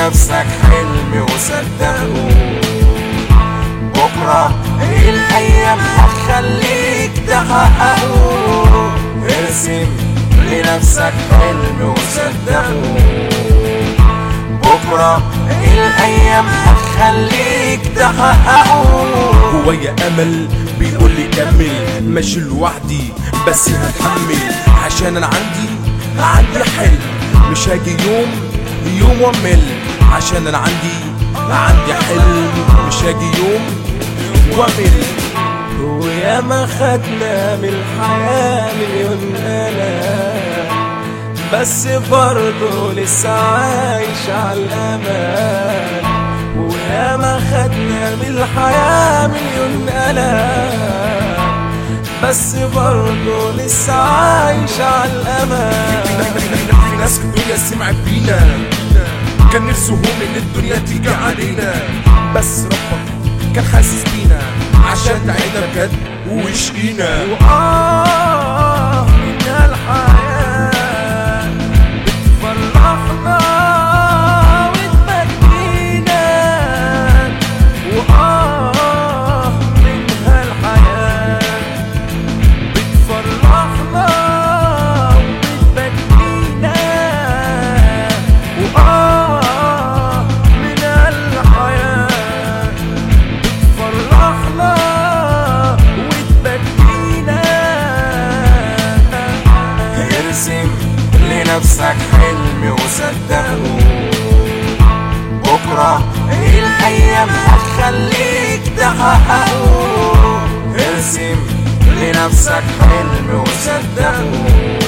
لنفسك حلم وصدقه بكرة الأيام هتخليك تحققه ارسم لنفسك حلم وصدقه بكرة الأيام هتخليك تحققه جوايا امل بيقول لي كمل ماشي لوحدي بس هتحمل عشان انا عندي عندي حلم مش هاجي يوم يوم وامل عشان انا عندي عندي حلم مش هاجي يوم وامل ويا ما خدنا من الحياة مليون ألم بس برضه لسه عايش على الأمان ويا ما خدنا من الحياة مليون ألم بس برضه لسه عايش على الأمان في ناس في الدنيا سمعت بينا كان نفسهم ان الدنيا تيجي علينا بس ربك كان حاسس بينا عشان تعينا بجد وشقينا آه من الحياة بتفرحنا وتبكينا وآه من هالحياة بتفرحنا وبتبكينا وآه من الحياة بتفرحنا وتبكينا ارسم لنفسك حلم وصدقه بكرة الأيام هتخليك تحققه ارسم لنفسك حلم وصدقه